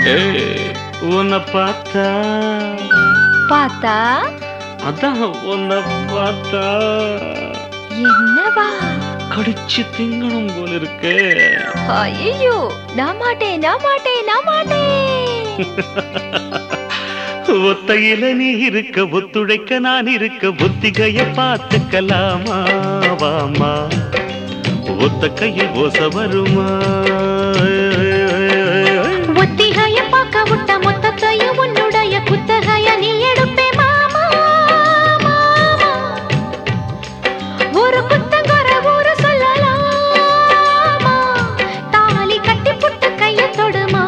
ஏய், உன்னை பார்த்தா பார்த்தா அதான் உன்னை பார்த்தா என்னவா கடிச்சு திங்கணும் போல இருக்கு ஐயோ நான் மாட்டேன் நான் மாட்டேன் நான் மாட்டேன் ஒத்தையில நீ இருக்க ஒத்துழைக்க நான் இருக்க ஒத்திகைய பார்த்துக்கலாமா வாமா ஒத்த கையில் ஓச வருமா ஒத்திகைய பார்க்க விட்ட மொத்தத்தையும் உன்னுடைய குத்தகைய நீ எடுப்பே மாமா மாமா ஒரு குத்தங்கர ஊரு சொல்லலாமா தாலி கட்டி புட்டு கைய தொடுமா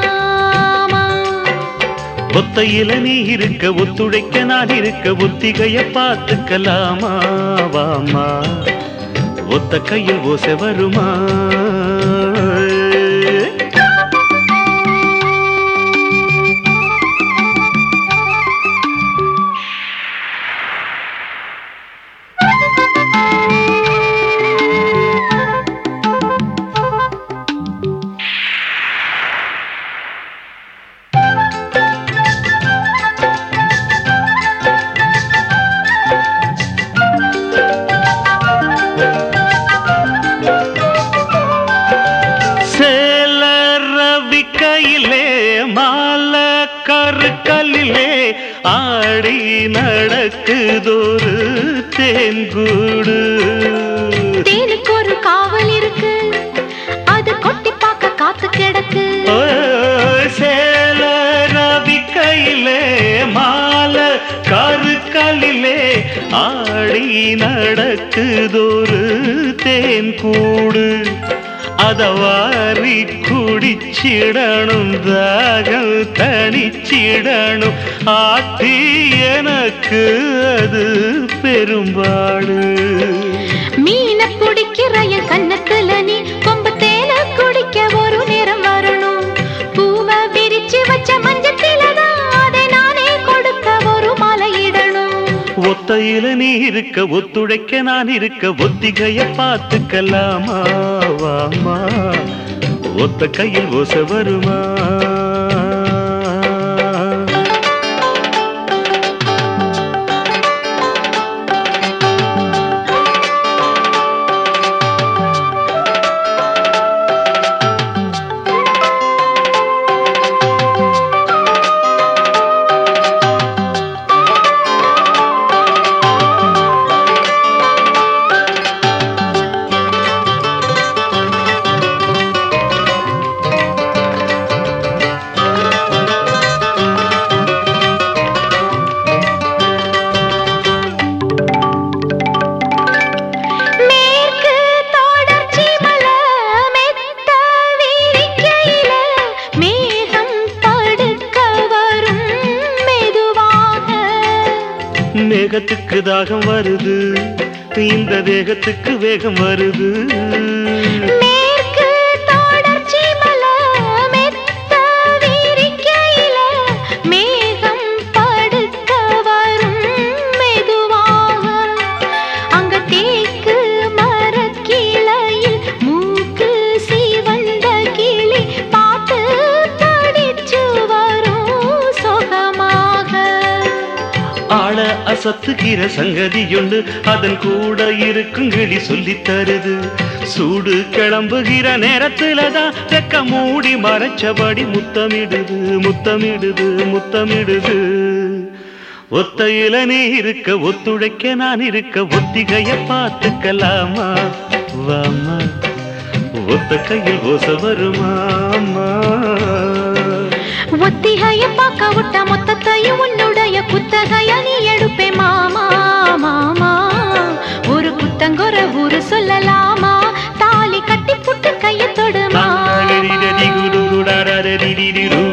ஒத்தையில நீ இருக்க ஒத்துழைக்க நான் இருக்க ஒத்திகைய பார்த்துக்கலாமா வாமா ஒத்த கையில் ஓசை வருமா சேல ரவிக்கையிலே மாலை கருக்கல்லிலே ஆடி நடக்குதொரு தேன்கூடு தேனுக்கு ஒரு காவல் இருக்கு அது கொட்டி பார்க்க காத்து கிடக்கு ஓய், சேல ரவிக்கையிலே மாலை கருக்கல்லிலே ஆடி நடக்குதொரு தேன்கூடு அதவாரி குடிச்சிடணும் தாகம் தனிச்சிடணும் ஆத்தி எனக்கு அது பெரும்பாடு மீன குடிக்கிற என் கண்ணத்துல நீ கொம்பு தேன குடிக்க ஒரு நேரம் வரணும் பூவை விரிச்சு வச்ச மஞ்சத்திலதான் அதை நானே கொடுக்க ஒரு மலையிடணும் ஒத்தையில நீ இருக்க ஒத்துழைக்க நான் இருக்க ஒத்திகைய பார்த்துக்கலாமா வாமா ஒத்த கையில் ஓச வருமா மேற்கு தொடர்ச்சி மலை மெத்த விரிக்கையில மேகம் தடுக்க வரும் மெதுவாக மேகத்துக்கு தாகம் வருது இந்த தேகத்துக்கு வேகம் வருது மேற்கு தொடர்ச்சி மலை மெத்த விரிக்கையில மேகம் படுக்க வரும் மெதுவாக அங்க தேக்கு மரக்கிளையில் மூக்கு சிவந்த கிளி பாட்டு படிச்சு வரும் சுகமாக ஆள அசத்துகிற சங்கதியுண்டு அதன் கூட இருக்கும் கிளி சொல்லித் தருது சூடு கிளம்புகிற நேரத்துலதான் ரெக்க மூடி மறைச்சபடி முத்தமிடுது முத்தமிடுது முத்தமிடுது ஒத்தையில நீ இருக்க ஒத்துழைக்க நான் இருக்க ஒத்திகைய பார்த்துக்கலாமா வாமா ஒத்த கையில் ஓச வருமாமா ஒத்திகைய பார்க்க விட்ட மொத்தத்தையும் உன்னுடைய குத்தகைய நீ எடுப்பே மாமா மாமா ஒரு குத்தங்கொர ஊரு சொல்லலாமா தாலி கட்டி புட்டு கைய தொடுமா தாங்கடி குடு குடாரடி